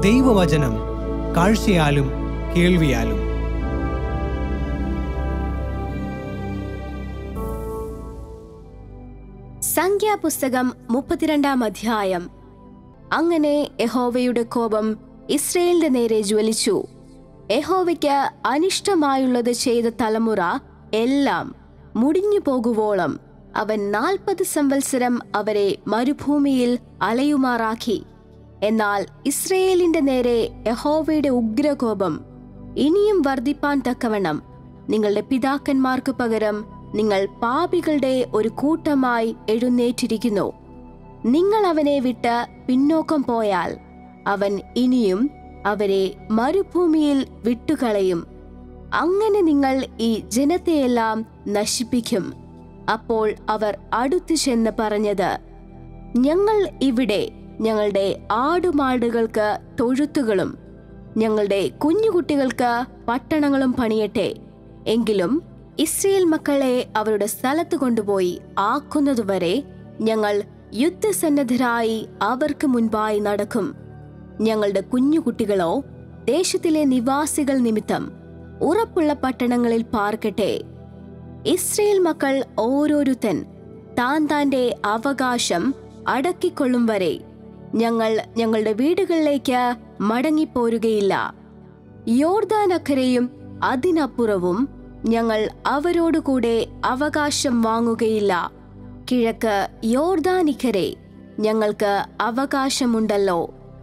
ദൈവവചനം കാഴ്ചയാലും കേൾവിയാലും സംഖ്യാപുസ്തകം മുപ്പത്തിരണ്ടാം അധ്യായം അങ്ങനെ യഹോവയുടെ കോപം ഇസ്രയേലിന്റെ നേരെ ജ്വലിച്ചു യഹോവയ്ക്ക് അനിഷ്ടമായുള്ളത് ചെയ്ത തലമുറ എല്ലാം മുടിഞ്ഞു പോകുവോളം അവൻ നാൽപ്പത് സംവത്സരം അവരെ മരുഭൂമിയിൽ അലയുമാറാക്കി എന്നാൽ ഇസ്രയേലിന്റെ നേരെ യഹോവയുടെ ഉഗ്രകോപം ഇനിയും വർദ്ധിപ്പാൻ തക്കവണ്ണം നിങ്ങളുടെ പിതാക്കന്മാർക്ക് പകരം നിങ്ങൾ പാപികളുടെ ഒരു കൂട്ടമായി എഴുന്നേറ്റിരിക്കുന്നു നിങ്ങൾ അവനെ വിട്ട് പിന്നോക്കം പോയാൽ അവൻ ഇനിയും അവരെ മരുഭൂമിയിൽ വിട്ടുകളയും അങ്ങനെ നിങ്ങൾ ഈ ജനത്തെയെല്ലാം നശിപ്പിക്കും അപ്പോൾ അവർ അടുത്തു ചെന്ന് പറഞ്ഞത് ഞങ്ങൾ ഇവിടെ ഞങ്ങളുടെ ആടുമാടുകൾക്ക് തൊഴുത്തുകളും ഞങ്ങളുടെ കുഞ്ഞുകുട്ടികൾക്ക് പട്ടണങ്ങളും പണിയട്ടെ എങ്കിലും ഇസ്രയേൽ മക്കളെ അവരുടെ സ്ഥലത്ത് കൊണ്ടുപോയി ആക്കുന്നതുവരെ ഞങ്ങൾ യുദ്ധസന്നദ്ധരായി അവർക്ക് മുൻപായി നടക്കും ഞങ്ങളുടെ കുഞ്ഞുകുട്ടികളോ ദേശത്തിലെ നിവാസികൾ നിമിത്തം ഉറപ്പുള്ള പട്ടണങ്ങളിൽ പാർക്കട്ടെ ഇസ്രയേൽ മക്കൾ ഓരോരുത്തൻ താൻ താന്റെ അവകാശം അടക്കിക്കൊള്ളും വരെ ഞങ്ങൾ ഞങ്ങളുടെ വീടുകളിലേക്ക് മടങ്ങിപ്പോരുകയില്ല യോർദാൻ അക്കരെയും അതിനപ്പുറവും ഞങ്ങൾ അവരോടുകൂടെ അവകാശം വാങ്ങുകയില്ല കിഴക്ക് യോർദാനിക്കരെ ഞങ്ങൾക്ക് അവകാശമുണ്ടല്ലോ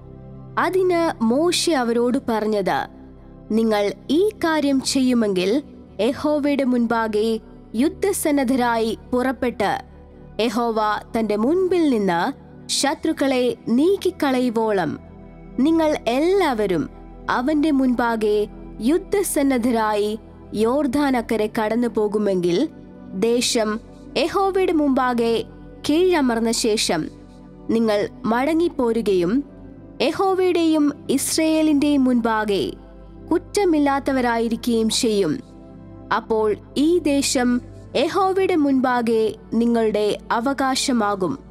അതിന് മോശെ അവരോട് പറഞ്ഞത് നിങ്ങൾ ഈ കാര്യം ചെയ്യുമെങ്കിൽ യഹോവയുടെ മുൻപാകെ യുദ്ധസന്നദ്ധരായി പുറപ്പെട്ട് യഹോവ തന്റെ മുൻപിൽ നിന്ന് ശത്രുക്കളെ നീക്കിക്കളയുവോളം നിങ്ങൾ എല്ലാവരും അവന്റെ മുൻപാകെ യുദ്ധസന്നദ്ധരായി യോർധാനക്കരെ കടന്നു പോകുമെങ്കിൽ ദേശം യഹോവയുടെ മുമ്പാകെ കീഴമർന്ന ശേഷം നിങ്ങൾ മടങ്ങിപ്പോരുകയും യഹോവയുടെയും ഇസ്രയേലിന്റെയും മുൻപാകെ കുറ്റമില്ലാത്തവരായിരിക്കുകയും ചെയ്യും അപ്പോൾ ഈ ദേശം യഹോവയുടെ മുൻപാകെ നിങ്ങളുടെ അവകാശമാകും